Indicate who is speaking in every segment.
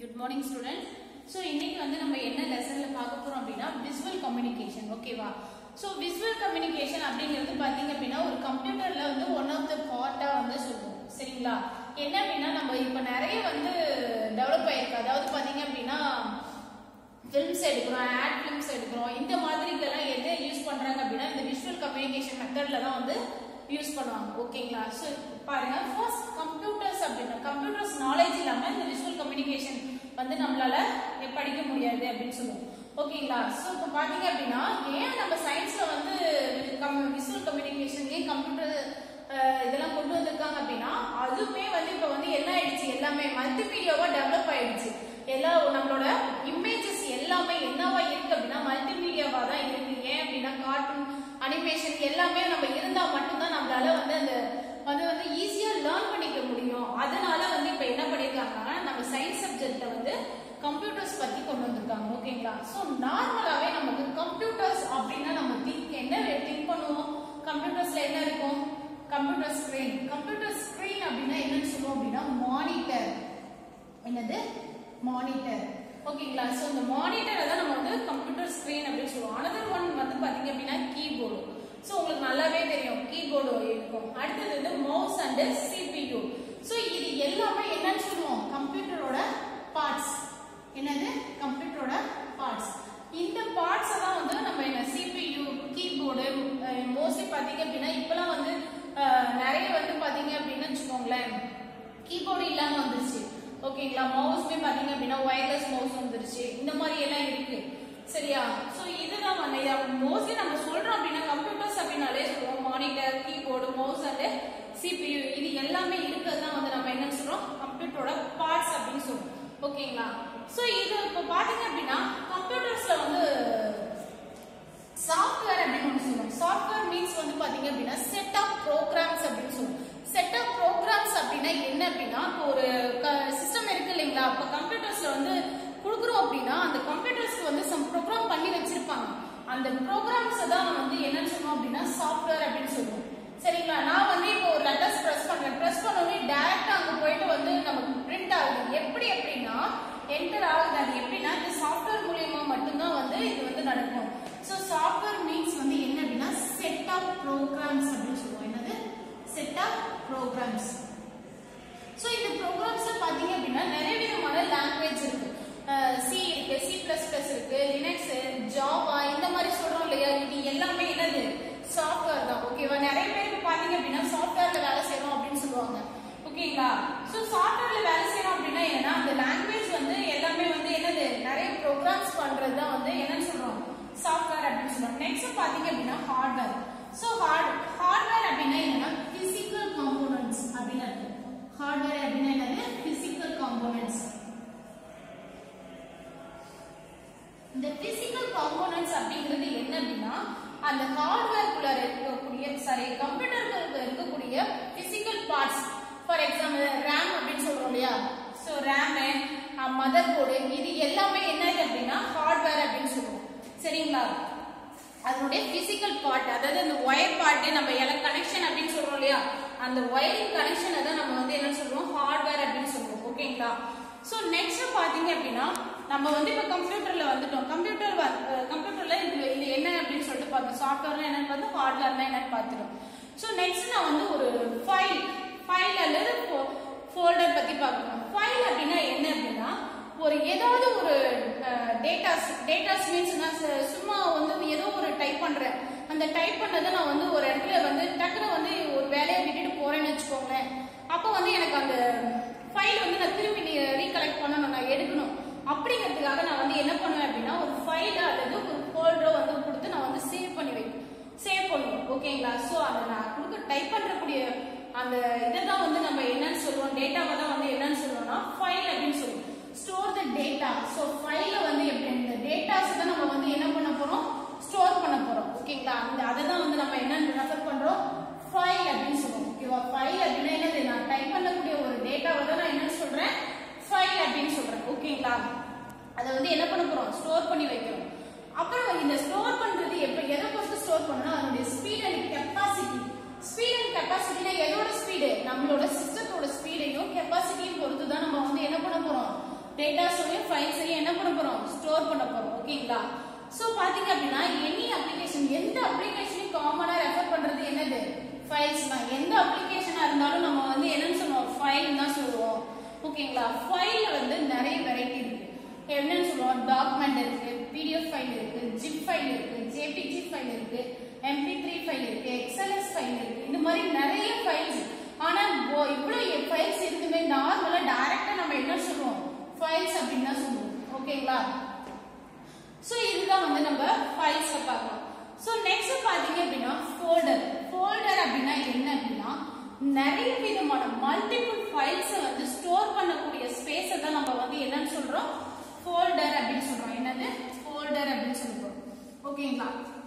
Speaker 1: good morning student so இன்னைக்கு வந்து நம்ம என்ன லெசன்ல பார்க்க போறோம் அப்படின்னா விசுவல் கம்யூனிகேஷன் ஓகேவா ஸோ விசுவல் கம்யூனிகேஷன் அப்படிங்கிறது பார்த்தீங்க அப்படின்னா ஒரு கம்ப்யூட்டர்ல வந்து ஒன் ஆஃப் த பார்ட்டா வந்து சொல்லுவோம் சரிங்களா என்ன அப்படின்னா நம்ம இப்போ நிறைய வந்து டெவலப் ஆயிருக்கு அதாவது பார்த்தீங்க அப்படின்னா ஃபிலிம்ஸ் எடுக்கிறோம் ஆட் ஃபிலிம்ஸ் எடுக்கிறோம் இந்த மாதிரிக்கெல்லாம் எதை யூஸ் பண்றாங்க அப்படின்னா இந்த விஷுவல் கம்யூனிகேஷன் மெத்தட்ல தான் வந்து யூஸ் பண்ணுவாங்க ஓகேங்களா ஸோ பாருங்க ஃபர்ஸ்ட் கம்ப்யூட்டர்ஸ் அப்படின்னா கம்ப்யூட்டர்ஸ் நாலேஜ் இல்லாம இந்த விஷுவல் கம்யூனிகேஷன் வந்து நம்மளால படிக்க முடியாது அப்படின்னு சொல்லுவோம் ஓகேங்களா ஸோ இப்போ பார்த்தீங்க அப்படின்னா ஏன் நம்ம சயின்ஸ்ல வந்து விஷுவல் கம்யூனிகேஷன் ஏன் கம்ப்யூட்டர் இதெல்லாம் கொண்டு வந்திருக்காங்க அப்படின்னா அதுவுமே வந்து இப்போ வந்து என்ன ஆயிடுச்சு எல்லாமே மல்டிமீடியாவா டெவலப் ஆயிடுச்சு எல்லா நம்மளோட இமேஜஸ் எல்லாமே என்னவா இருக்கு அப்படின்னா மல்டிமீடியாவா தான் இருக்கு ஏன் அப்படின்னா கார்ட்டூன் அனிமேஷன் எல்லாமே நம்ம இருந்தா மட்டும்தான் நம்மளால வந்து அந்த அது வந்து ஈஸியா லேர்ன் பண்ணிக்க முடியும் அதனால வந்து இப்ப என்ன பண்ணிருக்காங்கன்னா நம்ம சயின்ஸ் சப்ஜெக்ட்ல வந்து கம்ப்யூட்டர்ஸ் பத்தி கொண்டு வந்திருக்காங்க ஓகேங்களா சோ நார்மலாவே நமக்கு கம்ப்யூட்டர்ஸ் அப்படின்னா நம்ம திங்க் என்ன திங்க் பண்ணுவோம் கம்ப்யூட்டர்ஸ்ல என்ன இருக்கும் கம்ப்யூட்டர் ஸ்கிரீன் கம்ப்யூட்டர் ஸ்கிரீன் அப்படின்னா என்னன்னு சொல்லுவோம் அப்படின்னா மானிட்டர் என்னது மானிட்டர் ஓகேங்களா ஸோ இந்த மானிட்டரை தான் நம்ம வந்து கம்ப்யூட்டர் ஸ்கிரீன் அப்படின்னு சொல்லுவோம் அனதர் ஒன் வந்து பார்த்தீங்க அப்படின்னா கீபோர்டு ஸோ உங்களுக்கு நல்லாவே தெரியும் கீபோர்டு இருக்கும் அடுத்தது வந்து மவுஸ் அண்ட் சிபியு ஸோ இது எல்லாமே என்னன்னு சொல்லுவோம் கம்ப்யூட்டரோட பார்ட்ஸ் என்னது கம்ப்யூட்டரோட பார்ட்ஸ் இந்த பார்ட்ஸை தான் வந்து நம்ம என்ன சிபியு கீபோர்டு மோஸ்ட்லி பார்த்தீங்க அப்படின்னா இப்போலாம் வந்து நிறைய வந்து பார்த்தீங்க அப்படின்னு வச்சுக்கோங்களேன் கீபோர்டு இல்லாமல் வந்துருச்சு ஓகேங்களா மவுஸ்மே பாத்தீங்க அப்படின்னா ஒயர்லெஸ் மவுஸ் வந்துருச்சு இந்த மாதிரி எல்லாம் இருக்கு சரியா சோ இதுதான் வந்து மோஸ்ட்லி நம்ம சொல்றோம் அப்படின்னா கம்ப்யூட்டர்ஸ் அப்படின்னாலே சொல்லுவோம் monitor keyboard mouse and CPU இது எல்லாமே இருக்கிறது தான் வந்து நம்ம என்ன சொல்றோம் கம்ப்யூட்டரோட பார்ட்ஸ் அப்படின்னு சொல்றோம் ஓகேங்களா சோ இது இப்போ பாத்தீங்க அப்படின்னா கம்ப்யூட்டர்ஸ்ல வந்து சாஃப்ட்வேர் அப்படின்னு ஒன்று சொல்லுவோம் சாஃப்ட்வேர் மீன்ஸ் வந்து பாத்தீங்க அப்படின்னா செட் ஆஃப் ப்ரோக்ராம்ஸ் அப்படின்னு சொல்லுவோம் செட் ஆஃப் ப்ரோக்ராம்ஸ் அப்படின்னா என்ன அப்படின்னா இப்போ ஒரு சிஸ்டம் இருக்கு இல்லைங்களா இப்போ கம்ப்யூட்டர்ஸ்ல வந்து கொடுக்குறோம் அப்படின்னா அந்த கம்ப்யூட்டர்ஸ்க்கு வந்து சம் ப்ரோக்ராம் பண்ணி வச்சிருப்பாங்க அந்த ப்ரோக்ராம்ஸ் தான் வந்து என்னன்னு சொல்லுவோம் அப்படின்னா சாஃப்ட்வேர் அப்படின்னு சொல்லுவோம் சரிங்களா நான் வந்து இப்போ ஒரு லெட்டர்ஸ் ப்ரெஸ் பண்றேன் ப்ரெஸ் பண்ணோடனே டேரக்டா அங்க போயிட்டு வந்து நமக்கு பிரிண்ட் ஆகுது எப்படி எப்படின்னா என்டர் ஆகுது அது எப்படின்னா இந்த சாஃப்ட்வேர் மூலியமா மட்டும்தான் வந்து இது வந்து நடக்கும் ஸோ சாஃப்ட்வேர் மீன்ஸ் வந்து என்ன அப்படின்னா செட் ஆஃப் ப்ரோக்ராம்ஸ் அப்படின்னு சொல்லுவோம் என்னது செட் ஆஃப் ப்ரோக்ராம்ஸ் ஸோ இந்த ப்ரோக்ராம்ஸ்ல பார்த்தீங்க அப்படின்னா நிறைய விதமான லாங்குவேஜ் இருக்கு சி இருக்கு சி பிளஸ் பிளஸ் இருக்கு லினக்ஸ் ஜாவா இந்த மாதிரி சொல்றோம் இல்லையா இது எல்லாமே என்னது சாஃப்ட்வேர் தான் ஓகேவா நிறைய பேருக்கு பார்த்தீங்க அப்படின்னா சாஃப்ட்வேர்ல வேலை செய்யறோம் அப்படின்னு சொல்லுவாங்க ஓகேங்களா ஸோ சாஃப்ட்வேர்ல வேலை செய்யறோம் அப்படின்னா என்னன்னா அந்த லாங்குவேஜ் வந்து எல்லாமே வந்து என்னது நிறைய ப்ரோக்ராம்ஸ் பண்றது தான் வந்து என்னன்னு சொல்றோம் சாஃப்ட்வேர் அப்படின்னு சொல்றோம் நெக்ஸ்ட் பார்த்தீங்க அப்படின்னா ஹார்ட்வேர் ஸோ ஹார்ட் ஹார்ட்வேர் அப்படின்னா என்னன்னா பிசிக்கல் காம்போனன்ட்ஸ் அப்படின்னு இருக்கு ஹார்ட்வேர் அப்படின்னா என்னது பிசிக்கல் காம்போனன்ட்ஸ் இந்த பிசிக்கல் காம்போனன்ட்ஸ் அப்படிங்கிறது என்ன அப்படின்னா அந்த ஹார்ட்வேர்க்குள்ள இருக்கக்கூடிய சாரி கம்ப்யூட்டருக்கு இருக்கக்கூடிய physical parts for example RAM அப்படின்னு சொல்றோம் இல்லையா ஸோ ரேமு மதர் போர்டு இது எல்லாமே என்னது அப்படின்னா ஹார்ட்வேர் அப்படின்னு சொல்லுவோம் சரிங்களா அதனுடைய பிசிக்கல் பார்ட் அதாவது அந்த ஒயர் பார்ட் நம்ம எலக் கனெக்ஷன் அப்படின்னு சொல்றோம் இல்லையா அந்த ஒயரிங் கனெக்ஷனை தான் நம்ம வந்து என்ன சொல்றோம் ஹார்ட்வேர் அப்படின்னு சொல்றோம் ஓகேங்களா ஸோ நெக்ஸ்ட் பாத்தீங்க அப்படின்னா நம்ம வந்து இப்போ கம்ப்யூட்டர்ல வந்துட்டோம் கம்ப்யூட்டர் கம்ப்யூட்டர்ல இது இது என்ன அப்படின்னு சொல்லிட்டு பார்த்தோம் சாஃப்ட்வேர்னா என்னன்னு பார்த்தோம் ஹார்ட்வேர்னா என்னன்னு பார்த்துட்டோம் ஸோ நெக்ஸ்ட் நான் வந்து ஒரு ஃபைல் ஃபைல் அல்லது ஃபோல்டர் பத்தி பார்க்கணும் ஃபைல் அப்படின்னா என்ன அப்படின்னா ஒரு ஏதாவது ஒரு டேட்டாஸ் டேட்டாஸ் மீன்ஸ் நான் சும்மா வந்து ஏதோ ஒரு டைப் பண்றேன் அந்த டைப் பண்ணதை நான் வந்து ஒரு இடத்துல வந்து டக்குனு வந்து ஒரு வேலையை விட்டுட்டு போறேன்னு வச்சுக்கோங்களேன் அப்போ வந்து எனக்கு அந்த ஃபைல் வந்து நான் திரும்பி ரீகலெக்ட் பண்ணணும் நான் எடுக்கணும் அப்படிங்கிறதுக்காக நான் வந்து என்ன பண்ணுவேன் அப்படின்னா ஒரு ஃபைல் அல்லது ஒரு ஃபோல்டரோ வந்து கொடுத்து நான் வந்து சேவ் பண்ணி வைப்பேன் சேவ் பண்ணுவோம் ஓகேங்களா ஸோ அதை நான் கொடுக்க டைப் பண்ணக்கூடிய அந்த இதை தான் வந்து நம்ம என்னன்னு சொல்லுவோம் டேட்டாவை தான் வந்து என்னன்னு சொல்லுவோம்னா ஃபைல் அப்படின்னு சொல்லுவோம் ஸ்டோர் த டேட்டா ஸோ ஃபைல வந்து எப்படி இந்த டேட்டாஸ் தான் நம்ம வந்து என்ன பண்ண போறோம் ஸ்டோர் பண்ண போறோம் ஓகேங்களா அந்த அதை தான் வந்து நம்ம என்ன ரெஃபர் பண்றோம் ஃபைல் அப்படின்னு சொல்லுவோம் ஓகேவா ஃபைல் அப்படின்னா என்னது நான் டைப் பண்ணக்கூடிய ஒரு டேட்டாவை தான் நான் என்ன சொல்றேன் ஃபைல் அப்படின்னு சொல்றேன் ஓகேங்களா அதை வந்து என்ன பண்ண போறோம் ஸ்டோர் பண்ணி வைக்கிறோம் அப்புறம் இந்த ஸ்டோர் பண்றது எப்ப எதை பொறுத்து ஸ்டோர் பண்ணணும் அதனுடைய speed and capacity speed and கெப்பாசிட்டினா எதோட ஸ்பீடு நம்மளோட சிஸ்டத்தோட ஸ்பீடையும் கெப்பாசிட்டியும் பொறுத்து தான் நம்ம வந்து என்ன பண்ண போறோம் டேட்டாஸையும் ஃபைல்ஸையும் என்ன பண்ண போறோம் ஸ்டோர் பண்ண போறோம் ஓகேங்களா சோ பாத்தீங்க அப்படின்னா எனி அப்ளிகேஷன் எந்த அப்ளிகேஷனையும் காமனா ரெஃபர் பண்றது என்னது ஃபைல்ஸ் தான் எந்த அப்ளிகேஷனா இருந்தாலும் நம்ம வந்து என்னன்னு சொல்லுவோம் ஃபைல் தான் சொல்லுவோம் ஓகேங்களா ஃபைல்ல வந்து நிறைய வெரைட்டி இருக்கு என்னன்னு சொல்லுவோம் டாக்குமெண்ட் இருக்கு பிடிஎஃப் ஃபைல் இருக்கு ஜிப் ஃபைல் இருக்கு ஜேபிஜி ஃபைல் இருக்கு எம்பி த்ரீ ஃபைல் இருக்கு எக்ஸ்எல்எஸ் ஃபைல் இருக்கு இந்த மாதிரி நிறைய ஃபைல்ஸ் ஆனா ஓ- இவ்வளவு ஃபைல்ஸ் இருக்குமே நார்மலா டைரக்டா நம்ம என்ன சொல்லுவோம் ஃபைல்ஸ் அப்படின்னு தான் சொல்லுவோம் ஓகேங்களா சோ இதுதான் வந்து நம்ம ஃபைல்ஸ்ல பார்க்கலாம் சோ நெக்ஸ்ட் பாத்தீங்க அப்படின்னா ஃபோல்டர் ஃபோல்டர் அப்படின்னா என்ன அப்படின்னா நிறைய விதமான மல்டிபிள் ஃபைல்ஸை வந்து ஸ்டோர் பண்ணக்கூடிய ஸ்பேஸை தான் நம்ம வந்து என்னன்னு சொல்றோம் ஃபோல்டர் அப்படின்னு சொல்றோம் என்னது ஃபோல்டர் அப்படின்னு சொல்றோம் ஓகேங்களா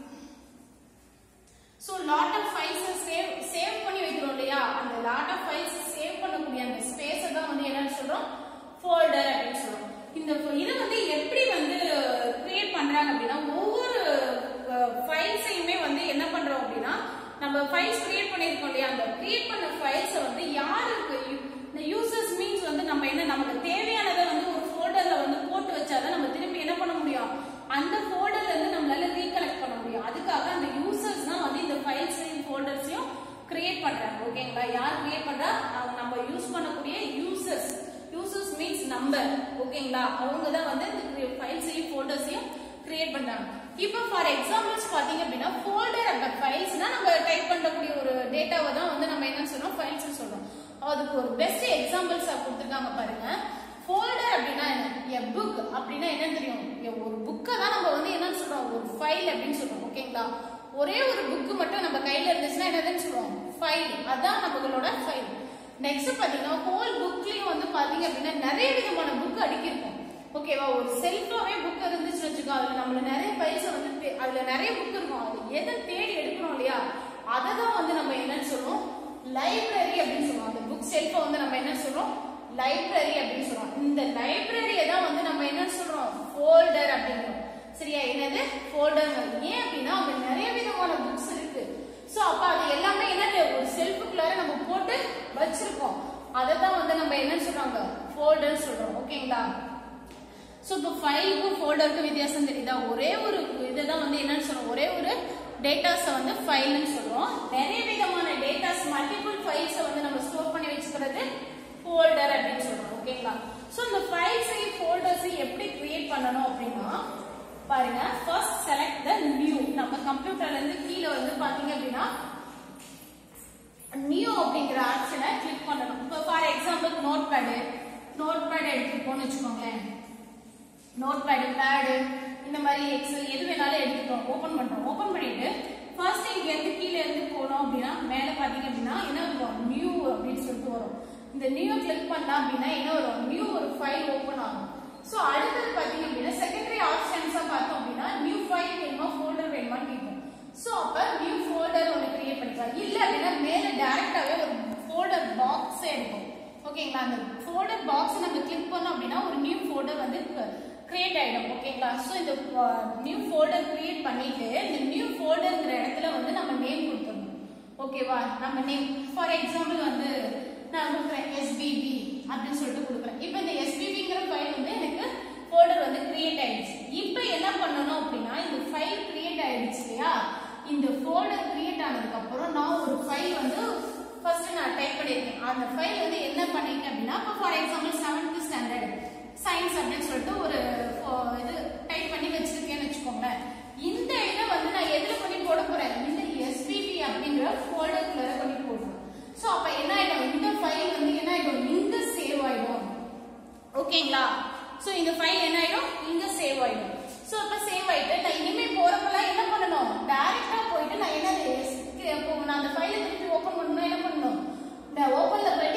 Speaker 1: so lot of files save save பண்ணி வைக்கிறோம் இல்லையா அந்த லாட் ஆஃப் ஃபைல்ஸ் சேவ் பண்ணக்கூடிய அந்த ஸ்பேஸை தான் வந்து என்னன்னு சொல்றோம் ஃபோல்டர் அப்படின்னு சொல்றோம் இந்த ஃபோ- இதை வந்து எப்படி வந்து கிரியேட் பண்றாங்க அப்படின்னா ஒவ்வொரு ஃபைல்ஸையுமே வந்து என்ன பண்றோம் அப்படின்னா நம்ம ஃபைல்ஸ் கிரியேட் பண்ணியிருக்கோம் இல்லையா அந்த கிரியேட் பண்ண ஃபைல்ஸை வந்து யாருக்கு இந்த யூசர்ஸ் மீன்ஸ் வந்து நம்ம என்ன நமக்கு தேவையானதை வந்து ஒரு ஃபோல்டர்ல வந்து போட்டு வச்சாதான் நம்ம திரும்பி என்ன பண்ண முடியும் அந்த ஃபோல்டர்ல இருந்து நம்மளால ரீகலெக்ட் பண்ண முடியும் அதுக்காக அந்த யூசர்ஸ் தான் வந்து இந்த ஃபைல்ஸையும் ஃபோல்டர்ஸையும் கிரியேட் பண்றாங்க ஓகேங்களா யார் கிரியேட் பண்றா அவங்க நம்ம யூஸ் பண்ணக்கூடிய யூசர்ஸ் யூசர்ஸ் மீன்ஸ் நம்பர் ஓகேங்களா அவங்க தான் வந்து இந்த ஃபைல்ஸையும் ஃபோல்டர்ஸையும் கிரியேட் பண்றாங்க இப்போ ஃபார் எக்ஸாம்பிள்ஸ் பாத்தீங்க அப்படின்னா ஃபோல்டர் அந்த ஃபைல்ஸ்னா நம்ம டைப் பண்ணக்கூடிய ஒரு டேட்டாவை தான் வந்து நம்ம என்ன சொல்றோம் ஃபைல்ஸ் சொல்றோம் அதுக்கு ஒரு பெஸ்ட் எக்ஸாம்பிள்ஸ் கொடுத்துருக்காங்க பாருங்க ஃபோல்டர் அப்படின்னா என்ன எ புக் அப்படின்னா என்னன்னு தெரியும் எ- ஒரு புக்கை தான் நம்ம வந்து என்னன்னு சொல்றோம் ஒரு ஃபைல் அப்படின்னு சொல்றோம் ஓகேங்களா ஒரே ஒரு புக் மட்டும் நம்ம கையில இருந்துச்சுன்னா என்னதுன்னு சொல்லுவோம் ஃபைல் அதான் நம்மளோட ஃபைல் நெக்ஸ்ட் பாத்தீங்கன்னா ஹோல் புக்லயும் வந்து பாத்தீங்க அப்படின்னா நிறைய விதமான புக் அடுக்கியிருக்கும் ஓகேவா ஒரு செல்ஃபாவே புக் இருந்துச்சு வச்சுக்கோ அதுல நம்மள நிறைய பைசா வந்து தே- அதுல நிறைய புக் இருக்கும் அது எதை தேடி எடுக்கணும் இல்லையா அதை தான் வந்து நம்ம என்னன்னு சொல்லுவோம் லைப்ரரி அப்படின்னு சொல்லுவோம் அந்த புக் செல்ஃபை வந்து நம்ம என்ன சொல்றோம் லைப்ரரி அப்படின்னு சொல்றோம் இந்த லைப்ரரியை தான் வந்து நம்ம என்ன சொல்றோம் ஃபோல்டர் அப்படிங்கிறோம் சரியா என்னது ஃபோல்டர் ஏன் அப்படின்னா அங்க நிறைய விதமான புக்ஸ் இருக்கு சோ அப்ப அது எல்லாமே என்னது ஒரு செல்ஃபுக்குள்ளார நம்ம போட்டு வச்சிருக்கோம் அதை தான் வந்து நம்ம என்ன சொல்றாங்க ஃபோல்டர் சொல்றோம் ஓகேங்களா ஸோ இப்போ ஃபைலுக்கும் ஃபோல்டருக்கும் வித்தியாசம் தெரியுதா ஒரே ஒரு இதை தான் வந்து என்னன்னு சொல்றோம் ஒரே ஒரு டேட்டாஸை வந்து ஃபைல்னு சொல்றோம் நிறைய விதமான டேட்டாஸ் மல்டிபிள் ஃபைல்ஸை வந்து நம்ம ஸ்டோர் பண்ணி வச்சுக்கிறது ஃபோல்டர் அப்படின்னு சொல்றோம் ஓகேங்களா ஸோ இந்த ஃபைல்ஸையும் ஃபோல்டர்ஸையும் எப்படி கிரியேட் பண்ணணும் அப்படின்னா பாருங்க ஃபர்ஸ்ட் செலக்ட் த நியூ நம்ம கம்ப்யூட்டர்ல இருந்து கீழே வந்து பாத்தீங்க அப்படின்னா நியூ அப்படிங்கிற ஆப்ஷனை கிளிக் பண்ணணும் இப்போ for example notepad notepad எடுத்துப்போம்னு வச்சுக்கோங்களேன் நோட் பேடு பேடு இந்த மாதிரி எக்ஸல் எது வேணாலும் எடுத்துக்கிறோம் ஓபன் பண்றோம் ஓபன் பண்ணிட்டு ஃபர்ஸ்ட் இங்க இருந்து கீழே இருந்து போனோம் அப்படின்னா மேல பாத்தீங்க அப்படின்னா என்ன வரும் நியூ அப்படின்னு சொல்லிட்டு வரும் இந்த நியூ கிளிக் பண்ணா அப்படின்னா என்ன வரும் நியூ ஒரு ஃபைல் ஓபன் ஆகும் சோ அடுத்தது பாத்தீங்க அப்படின்னா செகண்டரி ஆப்ஷன்ஸா பார்த்தோம் அப்படின்னா நியூ ஃபைல் வேணுமா ஃபோல்டர் வேணுமான்னு கேட்கும் சோ அப்ப நியூ ஃபோல்டர் ஒன்று கிரியேட் பண்ணிக்கலாம் இல்ல அப்படின்னா மேல டைரக்டாவே ஒரு ஃபோல்டர் பாக்ஸே இருக்கும் ஓகேங்களா அந்த ஃபோல்டர் பாக்ஸ் நம்ம கிளிக் பண்ணோம் அப்படின்னா ஒரு நியூ ஃபோல்டர் வந்து கிரியேட் ஆயிடும் ஓகேங்களா ஸோ இந்த நியூ ஃபோல்டர் கிரியேட் பண்ணிட்டு இந்த நியூ ஃபோல்டர்ங்கிற இடத்துல வந்து நம்ம நேம் கொடுத்துடணும் ஓகேவா நம்ம நேம் ஃபார் எக்ஸாம்பிள் வந்து நான் கொடுக்குறேன் எஸ்பிபி அப்படின்னு சொல்லிட்டு கொடுக்குறேன் இப்போ இந்த எஸ்பிபிங்கிற ஃபைல் வந்து எனக்கு ஃபோல்டர் வந்து கிரியேட் ஆயிடுச்சு இப்போ என்ன பண்ணணும் அப்படின்னா இந்த ஃபைல் கிரியேட் ஆயிடுச்சு இல்லையா இந்த ஃபோல்டர் கிரியேட் ஆனதுக்கு அப்புறம் நான் ஒரு ஃபைல் வந்து ஃபர்ஸ்ட் நான் டைப் பண்ணிருக்கேன் அந்த ஃபைல் வந்து என்ன பண்ணிருக்கேன் அப்படின்னா இப்போ for example seventh standard science அப்படின்னு சொல்லிட்டு ஒரு ஃபோ- இது டைப் பண்ணி வச்சிருக்கேன்னு வச்சுக்கோங்களேன் இந்த இதை வந்து நான் எதுல பண்ணி போட போறேன் இந்த எஸ்பிபி அப்படிங்கிற ஃபோல்டருக்குள்ள பண்ணி போடுறேன் ஸோ அப்ப என்ன ஆயிடும் இந்த ஃபைல் வந்து என்ன ஆயிடும் இங்க சேவ் ஆயிடும் ஓகேங்களா சோ இந்த ஃபைல் என்ன ஆயிடும் இங்க சேவ் ஆயிடும் சோ அப்ப சேவ் ஆயிட்டு நான் இனிமே போறப்பலாம் என்ன பண்ணணும் டைரக்டா போயிட்டு நான் என்ன இப்போ நான் அந்த ஃபைலை திருப்பி ஓபன் பண்ணனும் என்ன பண்ணணும் இந்த ஓபன்ல போயிட்டு